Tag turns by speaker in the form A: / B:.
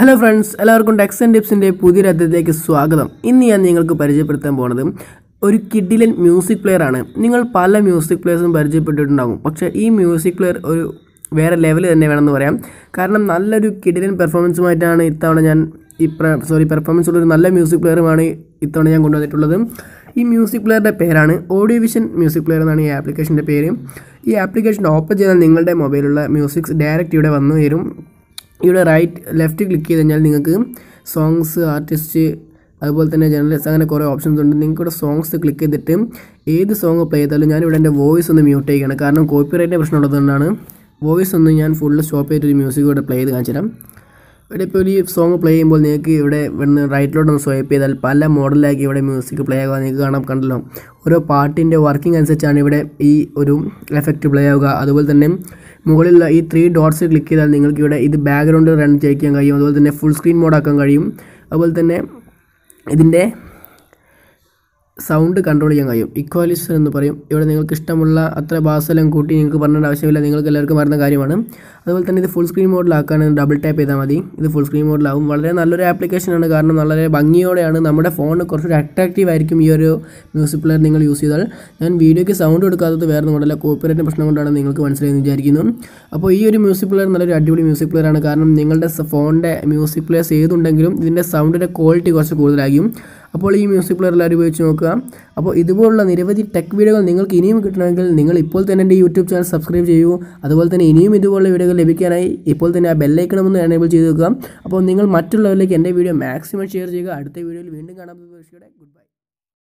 A: hello friends എല്ലാവർക്കും techs and ടിപ്സിൻ്റെ പുതിയൊരു അധ്യായത്തിലേക്ക് സ്വാഗതം ഇന്ന് ഞാൻ നിങ്ങൾക്ക് പരിചയപ്പെടുത്താൻ പോണത് ഒരു കിഡിലൻ മ്യൂസിക് പ്ലെയർ ആണ് നിങ്ങൾ പല മ്യൂസിക് പ്ലെയേഴ്സും പരിചയപ്പെട്ടിട്ടുണ്ടാകും പക്ഷേ ഈ മ്യൂസിക് പ്ലെയർ ഒരു വേറെ ലെവൽ തന്നെ വേണമെന്ന് പറയാം കാരണം നല്ലൊരു കിഡിലൻ പെർഫോമൻസുമായിട്ടാണ് ഇത്തവണ ഞാൻ ഈ സോറി പെർഫോമൻസ് ഉള്ള ഒരു നല്ല മ്യൂസിക് പ്ലെയറുമാണ് ഇത്തവണ ഞാൻ കൊണ്ടുവന്നിട്ടുള്ളത് ഈ മ്യൂസിക് പ്ലെയറുടെ പേരാണ് ഓഡിയോ വിഷൻ മ്യൂസിക് പ്ലെയർ എന്നാണ് ഈ ആപ്ലിക്കേഷൻ്റെ പേര് ഈ ആപ്ലിക്കേഷൻ ഓപ്പൺ ചെയ്താൽ നിങ്ങളുടെ മൊബൈലുള്ള മ്യൂസിക്സ് ഡയറക്റ്റ് ഇവിടെ വന്നു തരും ഇവിടെ റൈറ്റ് ലെഫ്റ്റ് ക്ലിക്ക് ചെയ്ത് കഴിഞ്ഞാൽ നിങ്ങൾക്ക് സോങ്സ് ആർട്ടിസ്റ്റ് അതുപോലെ തന്നെ ജേർണലിസ്റ്റ് അങ്ങനെ കുറേ ഓപ്ഷൻസ് ഉണ്ട് നിങ്ങൾക്ക് ഇവിടെ സോങ്സ് ക്ലിക്ക് ചെയ്തിട്ട് ഏത് സോങ് പ്ലേ ചെയ്താലും ഞാനിവിടെ എൻ്റെ വോയിസ് ഒന്ന് മ്യൂട്ട് ചെയ്യുകയാണ് കാരണം കോപ്പിറൈറ്റിൻ്റെ പ്രശ്നം ഉള്ളതുകൊണ്ടാണ് വോയിസ് ഒന്ന് ഞാൻ ഫുള്ള് സ്റ്റോപ്പ് ചെയ്തിട്ട് ഒരു മ്യൂസിക് ഇവിടെ പ്ലേ ചെയ്ത് കാണിച്ചു തരാം ഇവിടെ ഇപ്പോൾ ഒരു സോങ് പ്ലേ ചെയ്യുമ്പോൾ നിങ്ങൾക്ക് ഇവിടെ ഇവിടുന്ന് റൈറ്റിലോട്ടൊന്ന് സ്വൈപ്പ് ചെയ്താൽ പല മോഡലാക്കി ഇവിടെ മ്യൂസിക് പ്ലേ ആകുക നിങ്ങൾക്ക് കാണാൻ കണ്ടല്ലോ ഓരോ പാട്ടിൻ്റെ വർക്കിംഗ് അനുസരിച്ചാണ് ഇവിടെ ഈ ഒരു എഫക്റ്റ് പ്ലേ ആവുക അതുപോലെ തന്നെ മുകളിലുള്ള ഈ ത്രീ ഡോട്ട്സ് ക്ലിക്ക് ചെയ്താൽ നിങ്ങൾക്ക് ഇവിടെ ഇത് ബാക്ക്ഗ്രൗണ്ട് റൺ ചെയ്യിക്കാൻ കഴിയും അതുപോലെ തന്നെ ഫുൾ സ്ക്രീൻ മോഡാക്കാൻ കഴിയും അതുപോലെ തന്നെ ഇതിൻ്റെ സൗണ്ട് കൺട്രോൾ ചെയ്യാൻ കഴിയും ഇക്വാലിസർ എന്ന് പറയും ഇവിടെ നിങ്ങൾക്ക് ഇഷ്ടമുള്ള അത്ര ബാസെല്ലാം കൂട്ടി നിങ്ങൾക്ക് പറഞ്ഞേണ്ട ആവശ്യമില്ല നിങ്ങൾക്ക് എല്ലാവർക്കും അറിയുന്ന കാര്യമാണ് അതുപോലെ തന്നെ ഇത് ഫുൾ സ്ക്രീൻ മോഡിലാക്കാൻ ഡബിൾ ടാപ്പ് ചെയ്താൽ മതി ഇത് ഫുൾ സ്ക്രീൻ മോഡിലാവും വളരെ നല്ലൊരു ആപ്ലിക്കേഷനാണ് കാരണം വളരെ ഭംഗിയോടെയാണ് നമ്മുടെ ഫോൺ കുറച്ചുകൂടി അട്രാക്റ്റീവ് ആയിരിക്കും ഈ ഒരു മ്യൂസിക് പ്ലെയർ നിങ്ങൾ യൂസ് ചെയ്താൽ ഞാൻ വീഡിയോയ്ക്ക് സൗണ്ട് കൊടുക്കാത്തത് വേറെ ഒന്നും കൊണ്ടല്ല കോപ്പിറൈറ്റ് പ്രശ്നം കൊണ്ടാണ് നിങ്ങൾക്ക് മനസ്സിലായെന്ന് വിചാരിക്കുന്നു അപ്പോൾ ഈ ഒരു മ്യൂസിക് പ്ലെയർ നല്ലൊരു അടിപൊളി മ്യൂസിക് പ്ലെയർ ആണ് കാരണം നിങ്ങളുടെ ഫോണിൻ്റെ മ്യൂസിക് പ്ലെയേഴ്സ് ഏതുണ്ടെങ്കിലും ഇതിൻ്റെ സൗണ്ടിൻ്റെ ക്വാളിറ്റി കുറച്ച് കൂടുതലായിരിക്കും അപ്പോൾ ഈ മ്യൂസിക് പ്ലെയർ എല്ലാവരും ഉപയോഗിച്ച് നോക്കുക അപ്പോൾ ഇതുപോലുള്ള നിരവധി ടെക് വീഡിയോകൾ നിങ്ങൾക്ക് ഇനിയും കിട്ടണമെങ്കിൽ നിങ്ങൾ ഇപ്പോൾ തന്നെ എൻ്റെ യൂട്യൂബ് ചാനൽ സബ്സ്ക്രൈബ് ചെയ്യൂ അതുപോലെ തന്നെ ഇനിയും ഇതുപോലുള്ള വീഡിയോകൾ ലഭിക്കാനായി ഇപ്പോൾ തന്നെ ആ ബെല്ലൈക്കണം ഒന്ന് എനേബിൾ ചെയ്ത് വെക്കുക അപ്പോൾ നിങ്ങൾ മറ്റുള്ളവരിലേക്ക് എൻ്റെ വീഡിയോ മാക്സിമം ഷെയർ ചെയ്യുക അടുത്ത വീഡിയോയിൽ വീണ്ടും കാണാൻ ഗുഡ്